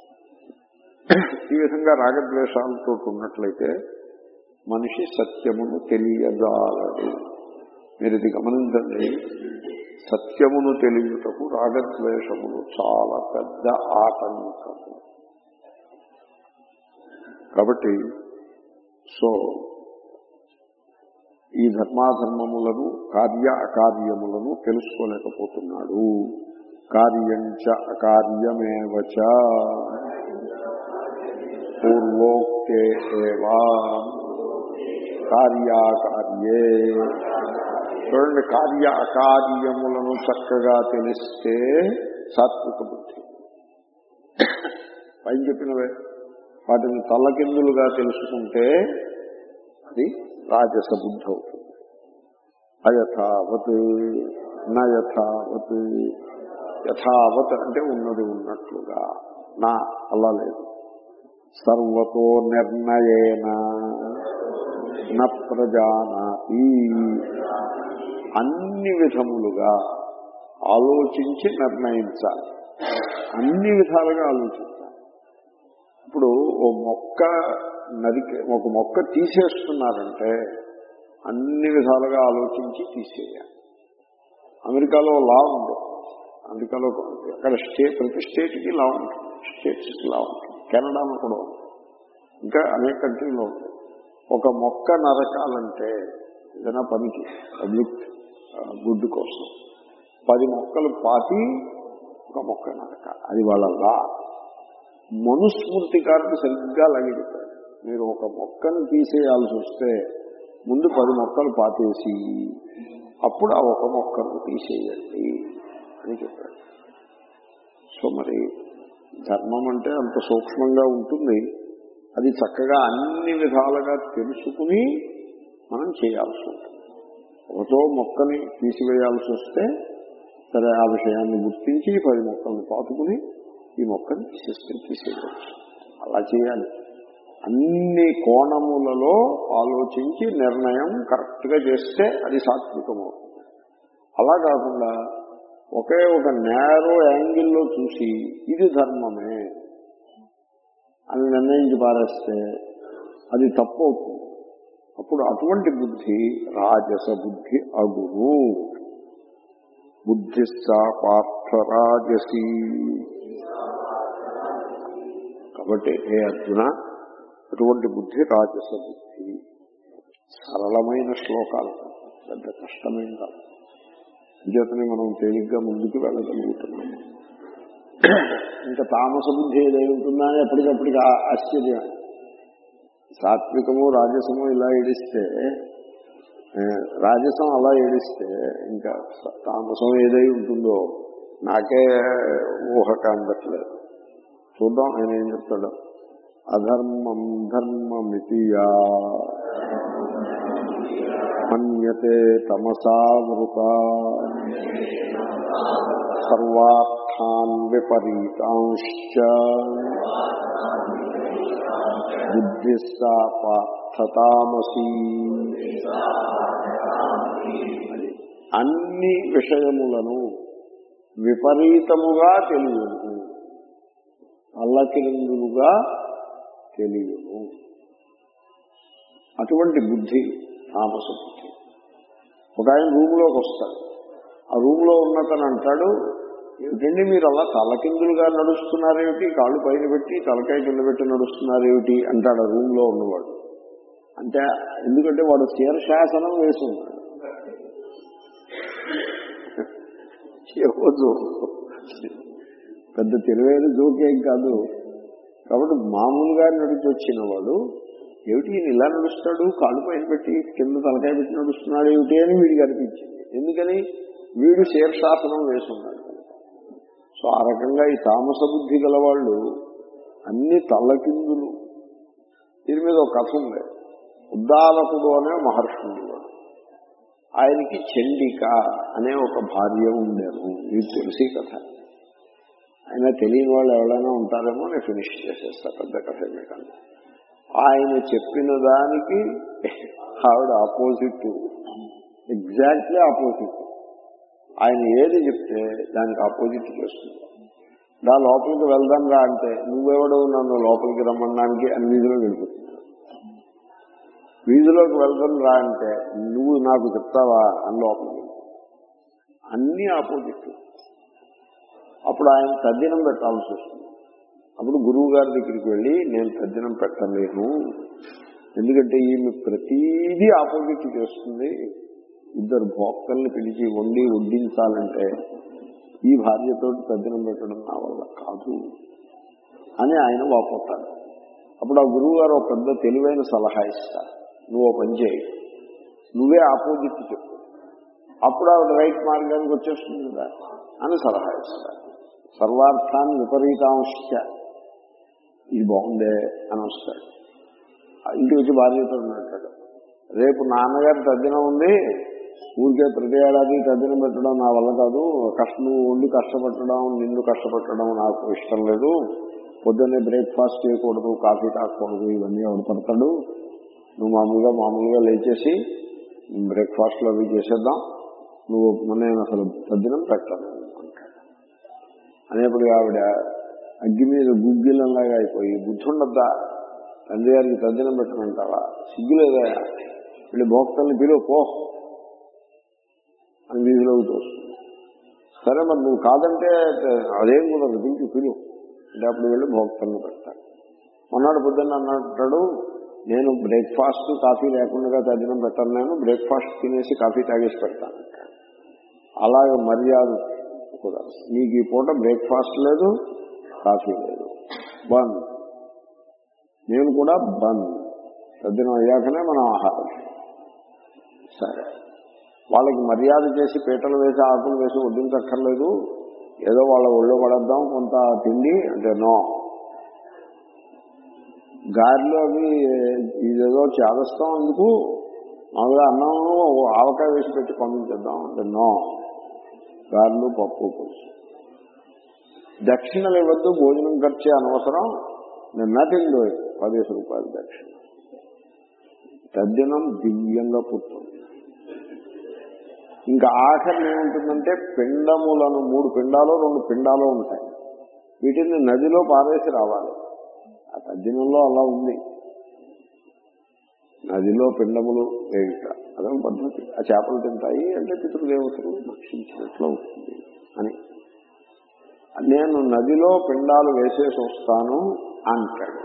ఈ విధంగా రాగద్వేషాలతో ఉన్నట్లయితే మనిషి సత్యమును తెలియజాలడు మీరు ఇది గమనించండి సత్యమును తెలియటకు రాగద్వేషములు చాలా పెద్ద ఆటంకము కాబట్టి సో ఈ ధర్మాధర్మములను కార్య అకార్యములను తెలుసుకోలేకపోతున్నాడు కార్యంచ అకార్యమేవచ పూర్వోక్తే ఏవా కార్యాకార్యే చూడండి కార్య అకార్యములను చక్కగా తెలిస్తే సాత్విక బుద్ధి పైన చెప్పినవే వాటిని తల్లకిందులుగా తెలుసుకుంటే అది రాజస బుద్ధి అవుతుంది అయథావత్ నయథావత్ యథావత్ అంటే ఉన్నది ఉన్నట్లుగా నా అలా లేదు సర్వతో నిర్ణయేన న ప్రజానాతి అన్ని విధములుగా ఆలోచించి నిర్ణయించాలి అన్ని విధాలుగా ఆలోచించాలి ఇప్పుడు ఓ మొక్క నరికి ఒక మొక్క తీసేస్తున్నారంటే అన్ని విధాలుగా ఆలోచించి తీసేయాలి అమెరికాలో లా ఉంది అమెరికాలో అక్కడ స్టేట్ ప్రతి స్టేట్కి లా ఉంటుంది స్టేట్స్కి లా ఉంటుంది కెనడాలో కూడా ఉంది ఇంకా అనేక కంట్రీలో ఉంది ఒక మొక్క నరకాలంటే ఏదైనా పనికి పబ్లిక్ గుడ్ కోసం పది మొక్కలు పాతి ఒక మొక్క నరక అది వాళ్ళ లా మనుస్మృతికారుడు సరిగ్గా అలాగే చెప్పాడు మీరు ఒక మొక్కను తీసేయాల్సి వస్తే ముందు పది మొక్కలు పాతేసి అప్పుడు ఆ ఒక మొక్కను తీసేయండి అని చెప్పాడు సో మరి ధర్మం అంటే అంత సూక్ష్మంగా ఉంటుంది అది చక్కగా అన్ని విధాలుగా తెలుసుకుని మనం చేయాల్సి ఉంటుంది ఒకటో మొక్కని తీసివేయాల్సి వస్తే సరే ఆ విషయాన్ని గుర్తించి పది మొక్కల్ని పాతుకుని ఈ మొక్కని తీసేస్తే తీసేయవచ్చు అలా చేయాలి అన్ని కోణములలో ఆలోచించి నిర్ణయం కరెక్ట్గా చేస్తే అది సాత్వికం అవుతుంది అలా కాకుండా ఒకే ఒక నేరో యాంగిల్లో చూసి ఇది ధర్మమే అని నిర్ణయించి పారేస్తే అది తప్పు అవుతుంది అప్పుడు అటువంటి బుద్ధి రాజస బుద్ధి అగును బుద్ధిస్సా పార్థరాజసి కాబట్టి ఏ అర్జున అటువంటి బుద్ధి రాజస బుద్ధి సరళమైన శ్లోకాలు పెద్ద కష్టమైన కాదు అంచేతనే మనం తేలిగ్గా ముందుకు వెళ్ళగలుగుతున్నాం ఇంకా తామస బుద్ధి ఏదై ఉంటుందా అని ఎప్పటికప్పటికి ఆ- ఆశ్చర్యం సాత్వికము రాజసము ఇలా ఏడిస్తే ఏ, రాజసం అలా ఏడిస్తే ఇంకా స- తామసం ఏదై ఉంటుందో నాకే ఊహ కాందట్లేదు చూద్దాం ఆయన ఏం చెప్తాడు అధర్మం ధర్మమితియా మన్యతే తమసామృత సర్వార్థాన్ విపరీతాంశ్చ బుద్ధిస్సా పార్థతామసీ అన్ని విషయములను విపరీతముగా తెలియదు అల్లకిరందులుగా తెలియను అటువంటి బుద్ధి తామస బుద్ధి ఒక ఆయన రూమ్లోకి వస్తాడు ఆ రూమ్లో ఉన్నతను అంటాడు ఏమిటండి మీరు అలా తలకిందులుగా నడుస్తున్నారేమిటి కాళ్ళు పైన పెట్టి తలకాయ కింద పెట్టి నడుస్తున్నారేమిటి అంటాడు ఆ రూమ్లో ఉన్నవాడు అంటే ఎందుకంటే వాడు శీర్షాసనం వేసి ఉన్నాడు ఏవో జోకు. పెద్ద తెలివైన జోకేం కాదు కాబట్టి మామూలుగా నడిచి వచ్చిన వాడు ఏమిటి ఈయన ఇలా నడుస్తాడు కాళ్ళు పైన పెట్టి కింద తలకాయ పెట్టి నడుస్తున్నాడు ఏమిటి అని వీడికి అనిపించింది ఎందుకని వీడు శీర్షాసనం వేసున్నాడు సో ఆ రకంగా ఈ తామస బుద్ధి గల వాళ్ళు అన్ని తల్లకిందులు దీని మీద ఒక కథ ఉంది ఉద్దాలకుడు అనే మహర్షి ఉండేవాడు ఆయనకి చండిక అనే ఒక భార్య ఉండేను ఇది తెలిసి కథ ఆయన తెలియని వాళ్ళు ఎవరైనా ఉంటారేమో నేను ఫినిష్ చేసేస్తా పెద్ద కథ మీకన్నా ఆయన చెప్పిన దానికి ఆవిడ ఆపోజిట్ ఎగ్జాక్ట్లీ ఆపోజిట్ ఆయన ఏది చెప్తే దానికి ఆపోజిట్ చేస్తుంది దా లోపలికి వెళ్దాం రా అంటే నువ్వెవడవు నన్ను లోపలికి రమ్మడానికి అని వీధిలో వెళ్ళిపోతున్నాడు వీధిలోకి వెళ్దాం రా అంటే నువ్వు నాకు చెప్తావా అని లోపలికి వెళ్ళిపోతున్నాడు. అన్నీ ఆపోజిట్ అప్పుడు ఆయన తద్దినం పెట్టాల్సి వస్తుంది అప్పుడు గురువు గారి దగ్గరికి వెళ్ళి నేను తద్దినం పెట్టలేను ఎందుకంటే ఈమె ప్రతీదీ ఆపోజిట్ చేస్తుంది ఇద్దరు భోక్తల్ని పిలిచి వండి వడ్డించాలంటే ఈ భార్యతో తద్దినం పెట్టడం నా వల్ల కాదు అని ఆయన వాపోతాడు అప్పుడు ఆ గురువు గారు ఒక పెద్ద తెలివైన సలహా ఇస్తారు నువ్వు ఓ పని చేయి నువ్వే ఆపోజిట్ చెప్పు అప్పుడు ఆవిడ రైట్ మార్గానికి వచ్చేస్తుంది కదా అని సలహా ఇస్తారు సర్వార్థాన్ని విపరీతాంశ ఇది బాగుందే అని వస్తాడు ఆ ఇంటికి వచ్చి భార్యతో అంటాడు రేపు నాన్నగారి తద్దినం ఉంది ఊరికే ప్రతి ఏడాది తద్దినం పెట్టడం నా వల్ల కాదు కష్టం నువ్వు వండి కష్టపడడం నిన్ను కష్టపడడం నాకు ఇష్టం లేదు పొద్దున్నే బ్రేక్ఫాస్ట్ చేయకూడదు కాఫీ తాగకూడదు ఇవన్నీ ఎవడు పడతాడు నువ్వు మామూలుగా మామూలుగా లేచేసి బ్రేక్ఫాస్ట్లు అవి చేసేద్దాం నువ్వు నేను అసలు తద్దినం పెట్టను అంటాడు అనేప్పుడు ఆవిడ అగ్గి మీద గుగ్గిలంలాగా అయిపోయి బుద్ధి ఉండద్దా తండ్రి గారికి తద్దినం పెట్టమంటావా సిగ్గులేదా వీళ్ళు భోక్తల్ని పిలువ పో అని వీధిలోకి తోస్తుంది సరే మరి నువ్వు కాదంటే అదేం కుదరదు పిలిచి పిలువు అంటే అప్పుడు వెళ్ళి భోక్తల్ని పెడతాడు మొన్నటి పొద్దున్న అన్నట్టాడు నేను బ్రేక్ఫాస్ట్ కాఫీ లేకుండా తద్దినం పెట్టను నేను బ్రేక్ఫాస్ట్ తినేసి కాఫీ తాగేసి పెడతాను అలాగే మర్యాద కుదరదు నీకు ఈ పూట బ్రేక్ఫాస్ట్ లేదు కాఫీ లేదు బంద్ నేను కూడా బంద్ తద్దినం అయ్యాకనే మనం ఆహారం సరే వాళ్ళకి మర్యాద చేసి పీటలు వేసి ఆకులు వేసి వడ్డించక్కర్లేదు ఏదో వాళ్ళ ఒళ్ళో పడద్దాం కొంత తిండి అంటే నో గారిలో అవి ఇదేదో చేదస్తాం అందుకు మామూలుగా అన్నం ఆవకాయ వేసి పెట్టి పంపించేద్దాం అంటే నో గారెలు పప్పు పులుసు దక్షిణలు ఇవ్వద్దు భోజనం ఖర్చే అనవసరం నేను నథింగ్ డూ పదిహేను రూపాయలు దక్షిణ తద్దినం దివ్యంగా పుట్టింది ఇంకా ఆఖరి ఏముంటుందంటే పిండములను మూడు పిండాలు రెండు పిండాలు ఉంటాయి వీటిని నదిలో పారేసి రావాలి ఆ తద్దినంలో అలా ఉంది నదిలో పిండములు వేయుట అదే పద్ధతి ఆ చేపలు తింటాయి అంటే పితృదేవతలు భక్షించినట్లు అవుతుంది అని నేను నదిలో పిండాలు వేసేసి వస్తాను అంటాడు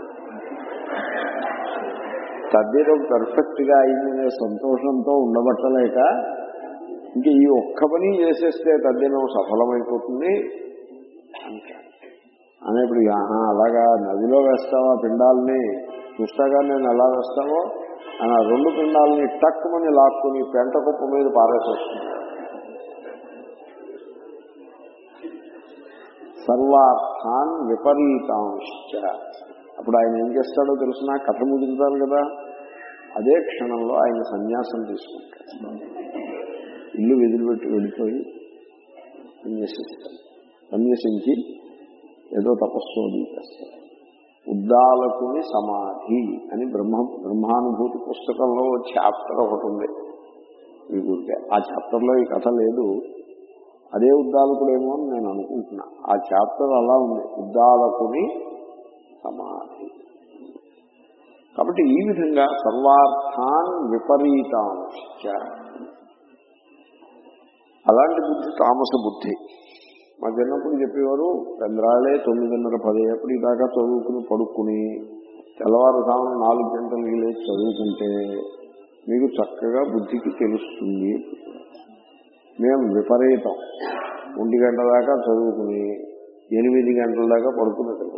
తద్దినం పర్ఫెక్ట్ గా అయిందనే సంతోషంతో ఉండబట్టలేక ఇంక ఈ ఒక్క పని చేసేస్తే తద్దినం సఫలమైపోతుంది అంటాడు అనేప్పుడు ఆహా అలాగా నదిలో వేస్తావా పిండాలని చూస్తాగా నేను ఎలా వేస్తావో అని ఆ రెండు పిండాలని టక్కుమని లాక్కుని పెంట కుప్ప మీద పారేసి వస్తుంది సర్వార్థాన్ విపరీతాంశ్చ అప్పుడు ఆయన ఏం చేస్తాడో తెలిసిన కథ ముగించాలి కదా అదే క్షణంలో ఆయన సన్యాసం తీసుకుంటాడు ఇల్లు వెదిలిపెట్టి వెళ్ళిపోయి సన్యసిస్తాడు సన్యసించి ఏదో తపస్సు అది చేస్తాడు ఉద్దాలకుని సమాధి అని బ్రహ్మ బ్రహ్మానుభూతి పుస్తకంలో చాప్టర్ ఒకటి ఉంది ఈ గురికే ఆ చాప్టర్లో ఈ కథ లేదు అదే ఉద్దాలకుడేమో అని నేను అనుకుంటున్నా ఆ చాప్టర్ అలా ఉంది ఉద్దాలకుని సమాధి కాబట్టి ఈ విధంగా సర్వార్థాన్ విపరీతాంశ అలాంటి బుద్ధి తామస బుద్ధి మా చిన్నప్పుడు చెప్పేవారు చంద్రాలే తొమ్మిదిన్నర పది ఎప్పటి దాకా చదువుకుని పడుకుని తెల్లవారుజామున నాలుగు గంటలకి లేచి చదువుకుంటే మీకు చక్కగా బుద్ధికి తెలుస్తుంది మేము విపరీతం ఒంటి గంట దాకా చదువుకుని ఎనిమిది గంటల దాకా పడుకున్నట్టు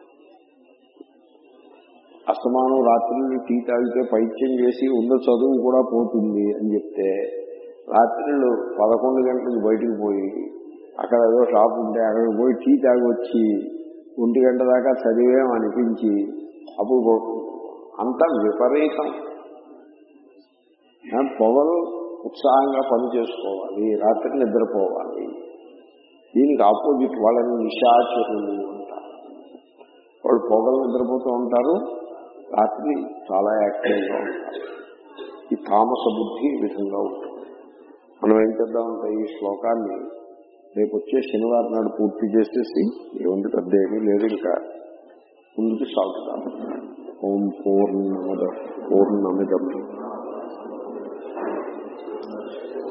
అస్తమానం రాత్రులు టీ తాగితే పైత్యం చేసి ఉన్న చదువు కూడా పోతుంది అని చెప్తే రాత్రులు పదకొండు గంటలకు బయటకు పోయి అక్కడ ఏదో షాప్ ఉంటే అక్కడికి పోయి టీ తాగి వచ్చి ఒంటి గంట దాకా చదివేం అనిపించి అప్పుడు పడుకుంటాం. అంత విపరీతం పొగలు ఉత్సాహంగా పని చేసుకోవాలి రాత్రి నిద్రపోవాలి దీనికి ఆపోజిట్ వాళ్ళని నిశాచరులు అంటారు వాళ్ళు పొగలు నిద్రపోతూ ఉంటారు రాత్రి చాలా యాక్టివ్గా ఉంటారు ఈ తామస బుద్ధి ఈ విధంగా ఉంటుంది మనం ఏం చేద్దామంటే ఈ శ్లోకాన్ని రేపు వచ్చే శనివారం నాడు పూర్తి చేసేసి ఏముంది పెద్ద ఏమీ లేదు ఇంకా ముందుకు సాగుతాం ఓం పూర్ణమద పూర్ణమిదం